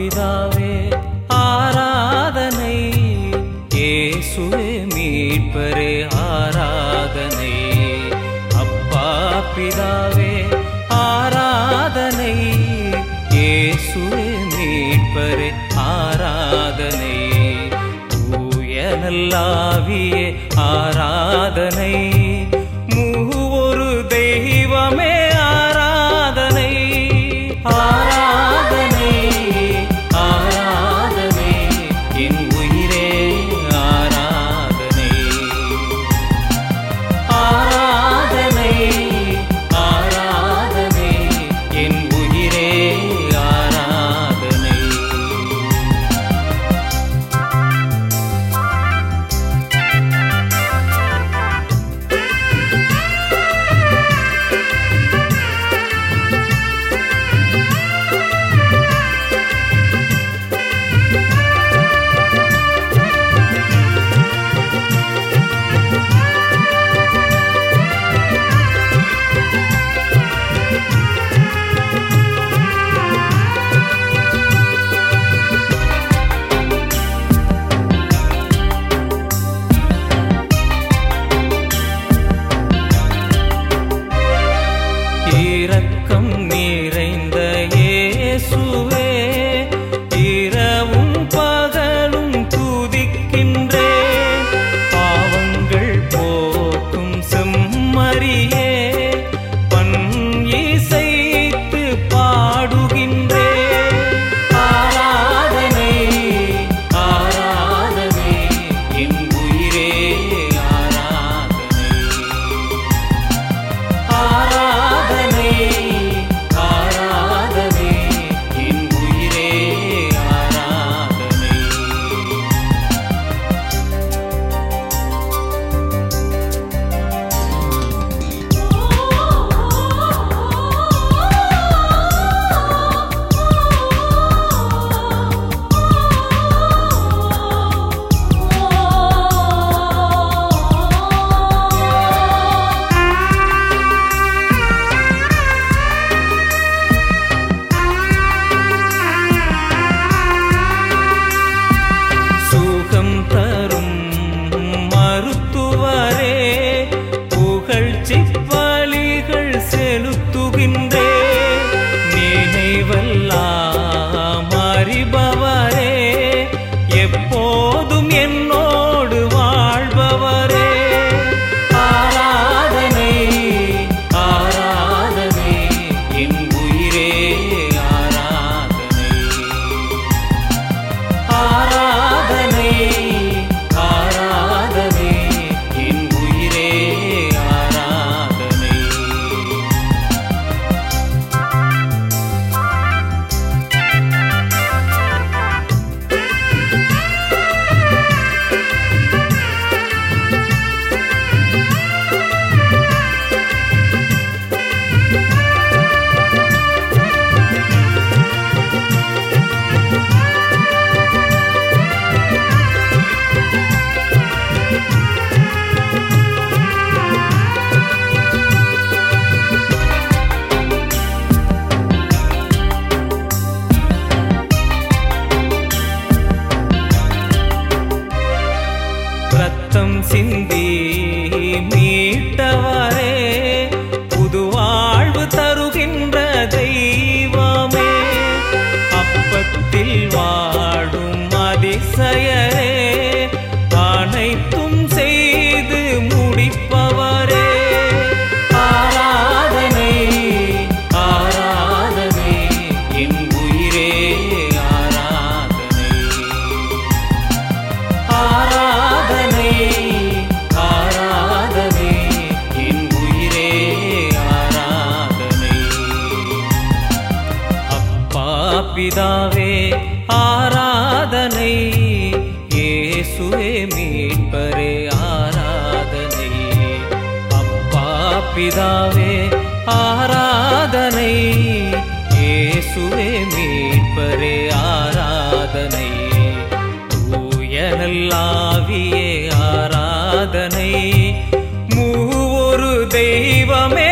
பிதாவே ஆராதனை இயேசுவே மீட்பரே ஆராதனை அப்பா பிதாவே ஆராதனை இயேசுவே மீட்பரே ஆராதனை தூய நல்லாவியே ஆராதனை மூவொரு தெய்வமே ஆராதனை ஆராதனை ஆராதனை என் உயிரே ஆராதனை ஆராதனை ஆராதனை என் உயிரே ஆராதனை இரக்கம் நிறைந்த இயேசுவே இரவும் பகலும் துதிக்கின்றேன் பாவங்கள் போக்கும் செம்மறியே பண் இசைத்து பாடுகின்றேன் ஆராதனை ஆராதனை என் உயிரே ஆராதனை ஆராதனை ஆராதனை என் உயிரே ஆராதனை சுகம் தரும் மருத்துவரே புகழ்ச்சி பலிகள் செலுத்துகின்றே நினைவெல்லாம் அறிபவரே எப்போதும் என்னோடு வாழ்பவரே ஆராதனை ஆராதனை என் உயிரே ஆராதனை ஆராதனை ஆராதனை என் உயிரே ஆராதனை ரத்தம் சிந்தி மீட்டவரே புது வாழ்வு தருகின்ற தெய்வமே அப்பத்தில் வாடும் அதிசயரே அனைத்தும் செய்து முடிப்பவரே ஆராதனை ஆராதனை என் உயிரே ஆராதனை ஆராதனை ஆராதனை என் உயிரே ஆராதனை அப்பா பிதாவே ஆராதனை இயேசுவே மீட்பரே ஆராதனை அப்பா பிதாவே ஆராதனை இயேசுவே மீட்பரே ஆராதனை தூய நல்லாவியே ஆராதனை மூவொரு தெய்வமே